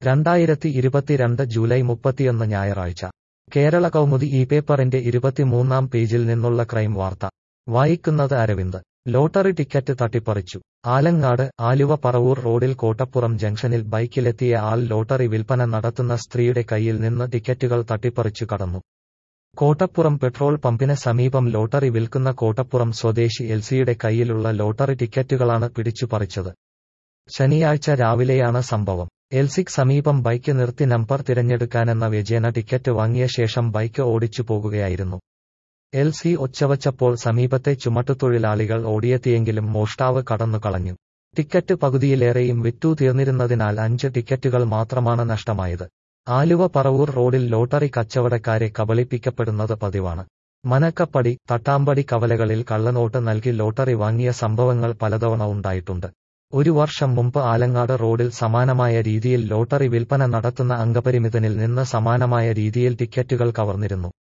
രണ്ടായിരത്തി ഇരുപത്തിരണ്ട് ജൂലൈ മുപ്പത്തിയൊന്ന് ഞായറാഴ്ച കേരള കൗമുദി ഈ പേപ്പറിന്റെ ഇരുപത്തിമൂന്നാം പേജിൽ നിന്നുള്ള ക്രൈം വാർത്ത വായിക്കുന്നത് അരവിന്ദ് ലോട്ടറി ടിക്കറ്റ് തട്ടിപ്പറിച്ചു ആലങ്ങാട് ആലുവ പറവൂർ റോഡിൽ കോട്ടപ്പുറം ജംഗ്ഷനിൽ ബൈക്കിലെത്തിയ ആൾ ലോട്ടറി വിൽപ്പന നടത്തുന്ന സ്ത്രീയുടെ കയ്യിൽ നിന്ന് ടിക്കറ്റുകൾ തട്ടിപ്പറിച്ചു കടന്നു കോട്ടപ്പുറം പെട്രോൾ പമ്പിന് സമീപം ലോട്ടറി വിൽക്കുന്ന കോട്ടപ്പുറം സ്വദേശി എൽസിയുടെ കയ്യിലുള്ള ലോട്ടറി ടിക്കറ്റുകളാണ് പിടിച്ചു പറിച്ചത് ശനിയാഴ്ച രാവിലെയാണ് സംഭവം എൽസിക്ക് സമീപം ബൈക്ക് നിർത്തി നമ്പർ തിരഞ്ഞെടുക്കാനെന്ന വ്യജേന ടിക്കറ്റ് വാങ്ങിയ ശേഷം ബൈക്ക് ഓടിച്ചു പോകുകയായിരുന്നു എൽ സി ഒച്ചവച്ചപ്പോൾ സമീപത്തെ ചുമട്ടുതൊഴിലാളികൾ ഓടിയെത്തിയെങ്കിലും മോഷ്ടാവ് കടന്നു കളഞ്ഞു ടിക്കറ്റ് പകുതിയിലേറെയും വിറ്റു തീർന്നിരുന്നതിനാൽ അഞ്ച് ടിക്കറ്റുകൾ മാത്രമാണ് നഷ്ടമായത് ആലുവ പറവൂർ റോഡിൽ ലോട്ടറി കച്ചവടക്കാരെ കബളിപ്പിക്കപ്പെടുന്നത് പതിവാണ് മനക്കപ്പടി തട്ടാമ്പടി കവലകളിൽ കള്ളനോട്ട് നൽകി ലോട്ടറി വാങ്ങിയ സംഭവങ്ങൾ പലതവണ ഉണ്ടായിട്ടുണ്ട് ഒരു വർഷം മുമ്പ് ആലങ്ങാട് റോഡിൽ സമാനമായ രീതിയിൽ ലോട്ടറി വിൽപ്പന നടത്തുന്ന അംഗപരിമിതനിൽ നിന്ന് സമാനമായ രീതിയിൽ ടിക്കറ്റുകൾ കവർന്നിരുന്നു